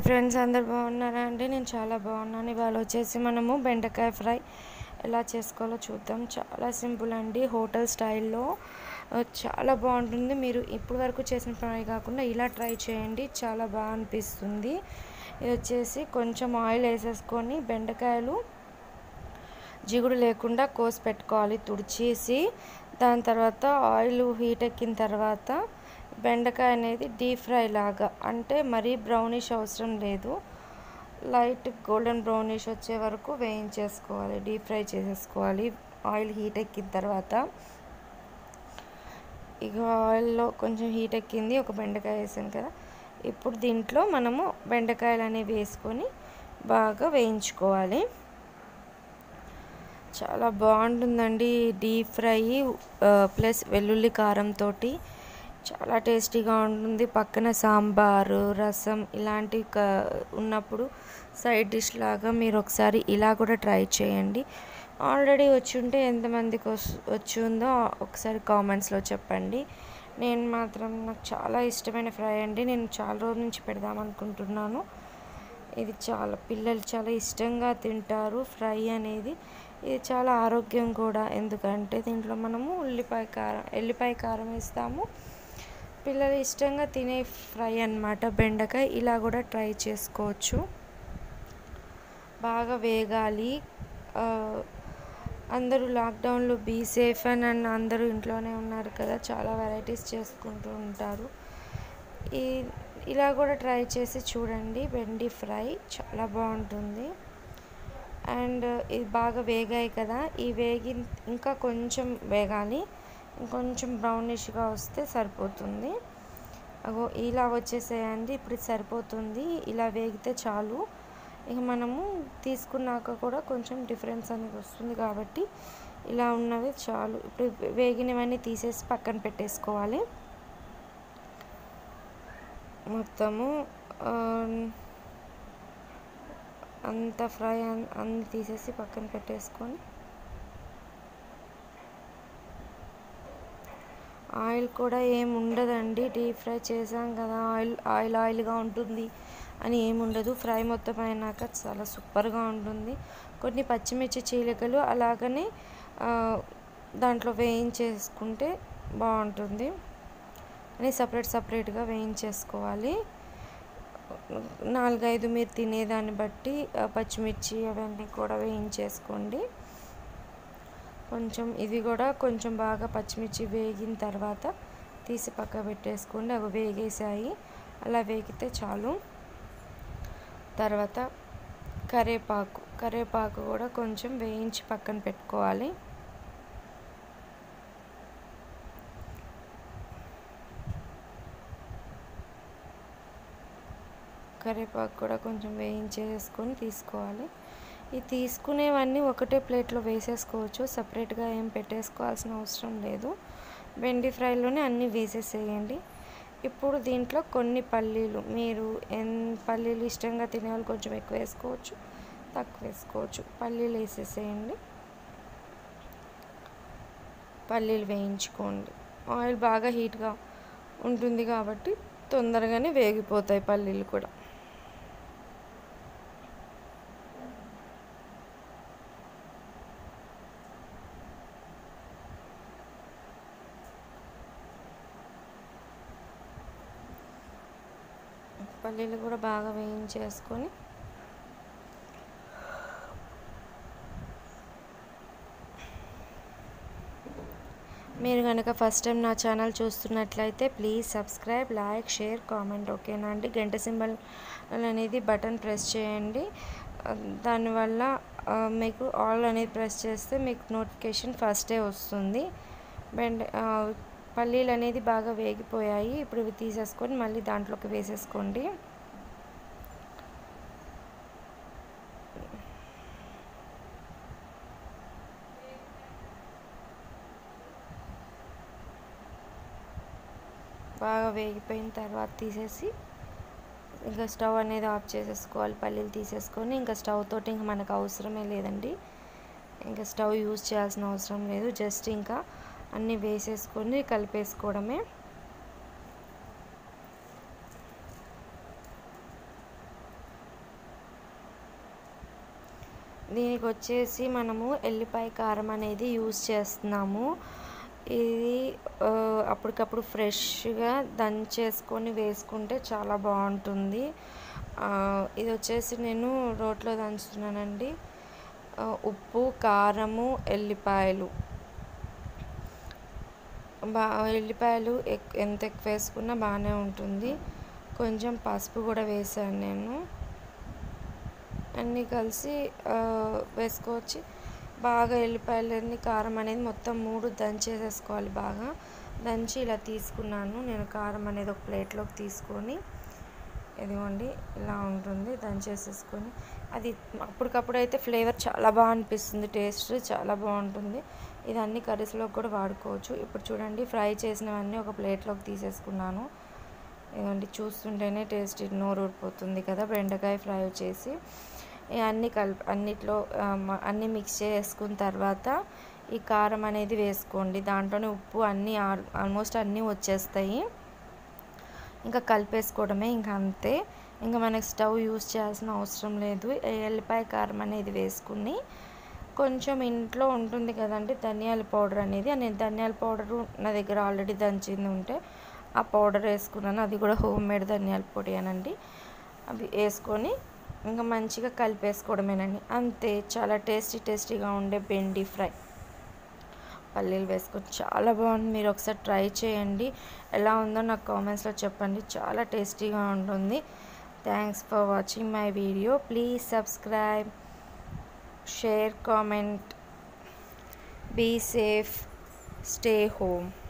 friends అందరు బాగున్నారా అండి నేను చాలా బాగున్నాను ఇవాళ వచ్చేసి మనము బెండకాయ ఫ్రై ఎలా చేసుకోవాలో చూద్దాం చాలా సింపుల్ అండి హోటల్ స్టైల్లో ఆ, చాలా బాగుంటుంది మీరు ఇప్పటి వరకు చేసిన ఫ్రై కాకుండా ఇలా ట్రై చేయండి చాలా బాగా అనిపిస్తుంది ఇది వచ్చేసి కొంచెం ఆయిల్ వేసేసుకొని బెండకాయలు జిగుడు లేకుండా కోసి పెట్టుకోవాలి తుడిచేసి దాని తర్వాత ఆయిల్ హీట్ ఎక్కిన తర్వాత బెండకాయ అనేది డీప్ ఫ్రై లాగా అంటే మరీ బ్రౌనిష్ అవసరం లేదు లైట్ గోల్డెన్ బ్రౌనిష్ వచ్చే వరకు వేయించేసుకోవాలి డీప్ ఫ్రై చేసేసుకోవాలి ఆయిల్ హీట్ ఎక్కిన తర్వాత ఇక ఆయిల్లో కొంచెం హీట్ ఎక్కింది ఒక బెండకాయ వేసాను కదా ఇప్పుడు దీంట్లో మనము బెండకాయలు అనేవి వేసుకొని బాగా వేయించుకోవాలి చాలా బాగుంటుందండి డీప్ ఫ్రై ప్లస్ వెల్లుల్లి కారంతో చాలా టేస్టీగా ఉంటుంది పక్కన సాంబారు రసం ఇలాంటివి క ఉన్నప్పుడు సైడ్ డిష్ లాగా మీరు ఒకసారి ఇలా కూడా ట్రై చేయండి ఆల్రెడీ వచ్చి ఉంటే ఎంతమందికి వచ్చి ఉందో ఒకసారి కామెంట్స్లో చెప్పండి నేను మాత్రం నాకు చాలా ఇష్టమైన ఫ్రై అండి నేను చాలా రోజుల నుంచి పెడదాం అనుకుంటున్నాను ఇది చాలా పిల్లలు చాలా ఇష్టంగా తింటారు ఫ్రై అనేది ఇది చాలా ఆరోగ్యం కూడా ఎందుకంటే దీంట్లో మనము ఉల్లిపాయ కారం ఎల్లిపాయ కారం వేస్తాము పిల్లలు ఇష్టంగా తినే ఫ్రై అన్నమాట బెండకాయ ఇలా కూడా ట్రై చేసుకోవచ్చు బాగా వేగాలి ఆ, అందరూ లాక్డౌన్లో బీ సేఫ్ అని అని అందరూ ఇంట్లోనే ఉన్నారు కదా చాలా వెరైటీస్ చేసుకుంటూ ఉంటారు ఈ ఇలా కూడా ట్రై చేసి చూడండి బెండి ఫ్రై చాలా బాగుంటుంది అండ్ ఇది బాగా వేగాయి కదా ఈ వేగి ఇంకా కొంచెం వేగాలి ఇంకొంచెం బ్రౌనిష్గా వస్తే సరిపోతుంది అగో ఇలా వచ్చేసేయండి ఇప్పుడు ఇది సరిపోతుంది ఇలా వేగితే చాలు ఇక మనము తీసుకున్నాక కూడా కొంచెం డిఫరెన్స్ అనేది వస్తుంది కాబట్టి ఇలా ఉన్నవి చాలు ఇప్పుడు వేగినవన్నీ తీసేసి పక్కన పెట్టేసుకోవాలి మొత్తము ఆ, అంత ఫ్రై అన్- అన్ని తీసేసి పక్కన పెట్టేసుకొని ఆయిల్ కూడా ఏం ఉండదండి డీప్ ఫ్రై చేసాం కదా ఆయిల్ ఆయిల్ ఆయిల్గా ఉంటుంది అని ఏమి ఉండదు ఫ్రై మొత్తం అయినాక చాలా సూపర్గా ఉంటుంది కొన్ని పచ్చిమిర్చి చీలికలు అలాగనే ఆ, దాంట్లో వేయించేసుకుంటే బాగుంటుంది అని సపరేట్ సపరేట్గా వేయించేసుకోవాలి నాలుగైదు మీరు తినేదాన్ని బట్టి ఆ, పచ్చిమిర్చి అవన్నీ కూడా వేయించేసుకోండి కొంచెం ఇది కూడా కొంచెం బాగా పచ్చిమిర్చి వేగిన తర్వాత తీసి పక్క పెట్టేసుకోండి అవి వేగేసాయి అలా వేగితే చాలు తర్వాత కరేపాకు కరేపాకు కూడా కొంచెం వేయించి పక్కన పెట్టుకోవాలి కరివేపాకు కూడా కొంచెం వేయించేసుకొని తీసుకోవాలి ఈ తీసుకునేవన్నీ ఒకటే ప్లేట్లో వేసేసుకోవచ్చు సపరేట్గా ఏం పెట్టేసుకోవాల్సిన అవసరం లేదు బెండి ఫ్రైలోనే అన్నీ వేసేసేయండి ఇప్పుడు దీంట్లో కొన్ని పల్లీలు మీరు ఎన్ పల్లీలు ఇష్టంగా తినే వాళ్ళు కొంచెం ఎక్కువ వేసుకోవచ్చు తక్కువ వేసుకోవచ్చు పల్లీలు వేసేసేయండి పల్లీలు వేయించుకోండి ఆయిల్ బాగా హీట్గా ఉంటుంది కాబట్టి తొందరగానే వేగిపోతాయి పల్లీలు కూడా పల్లీలు కూడా బాగా వేయించేసుకొని మీరు కనుక ఫస్ట్ టైం నా ఛానల్ చూస్తున్నట్లయితే please subscribe like share comment ఓకేనా అండి గంట సింబల్ అనేది బటన్ ప్రెస్ చేయండి ఆ, దానివల్ల ఆ, మీకు ఆల్ అనేది ప్రెస్ చేస్తే మీకు నోటిఫికేషన్ ఫస్టే వస్తుంది బెండ ఆ, పల్లీలు అనేది బాగా వేగిపోయాయి ఇప్పుడు ఇవి తీసేసుకొని మళ్ళీ దాంట్లోకి వేసేసుకోండి బాగా వేగిపోయిన తర్వాత తీసేసి ఇంకా స్టవ్ అనేది ఆఫ్ చేసేసుకోవాలి పల్లీలు తీసేసుకొని ఇంకా స్టవ్ తోటి ఇంకా మనకు అవసరమే లేదండి ఇంకా స్టవ్ యూజ్ చేయాల్సిన అవసరం లేదు జస్ట్ ఇంకా అన్నీ వేసేసుకొని కలిపేసుకోవడమే దీనికి వచ్చేసి మనము ఎల్లిపాయ కారం అనేది యూజ్ చేస్తున్నాము ఇది ఆ, అప్పటికప్పుడు ఫ్రెష్గా దంచేసుకొని వేసుకుంటే చాలా బాగుంటుంది ఆ, ఇది వచ్చేసి నేను రోట్లో దంచుతున్నానండి ఆ, ఉప్పు కారము ఎల్లిపాయలు బా ఎల్లిపాయలు ఎక్ ఎంత ఎక్కువ వేసుకున్నా బాగానే ఉంటుంది కొంచెం పసుపు కూడా వేసాను నేను అన్నీ కలిసి ఆ, వేసుకోవచ్చు బాగా ఎల్లిపాయలన్నీ కారం అనేది మొత్తం మూడు దంచేసేసుకోవాలి బాగా దంచి ఇలా తీసుకున్నాను నేను కారం అనేది ఒక ప్లేట్లోకి తీసుకొని ఇదిగోండి ఇలా ఉంటుంది దంచేసేసుకొని అది అప్పటికప్పుడు అయితే ఫ్లేవర్ చాలా బాగా అనిపిస్తుంది టేస్ట్ చాలా బాగుంటుంది ఇది అన్ని కర్రీస్లోకి కూడా వాడుకోవచ్చు ఇప్పుడు చూడండి ఫ్రై చేసినవన్నీ ఒక ప్లేట్లోకి తీసేసుకున్నాను ఇదిగోండి చూస్తుంటేనే టేస్ట్ నోరు ఊడిపోతుంది కదా బెండకాయ ఫ్రై చేసి ఈ అన్ని కలిపి అన్నిట్లో ఆ, మ- అన్నీ మిక్స్ చేసుకున్న తర్వాత ఈ కారం అనేది వేసుకోండి దాంట్లోనే ఉప్పు అన్నీ ఆల్- ఆల్మోస్ట్ అన్నీ వచ్చేస్తాయి ఇంకా కలిపేసుకోవడమే ఇంకా అంతే ఇంకా మనకి స్టవ్ యూస్ చేయాల్సిన అవసరం లేదు ఈ ఎల్లిపాయ కారం అనేది వేసుకుని కొంచెం ఇంట్లో ఉంటుంది కదండి ధనియాల పౌడర్ అనేది నేను ధనియాల పౌడర్ నా దగ్గర ఆల్రెడీ దంచింది ఉంటే ఆ పౌడర్ వేసుకున్నాను అది కూడా హోమ్ మేడ్ ధనియాల పొడి అనండి అవి వేసుకొని ఇంకా మంచిగా కలిపేసుకోవడమేనండి అంతే చాలా టేస్టీ టేస్టీగా ఉండే బెండి ఫ్రై పల్లీలు వేసుకొని చాలా బాగుంది మీరు ఒకసారి ట్రై చేయండి ఎలా ఉందో నాకు కామెంట్స్లో చెప్పండి చాలా టేస్టీగా ఉంటుంది thanks for watching my video please subscribe share comment be safe stay home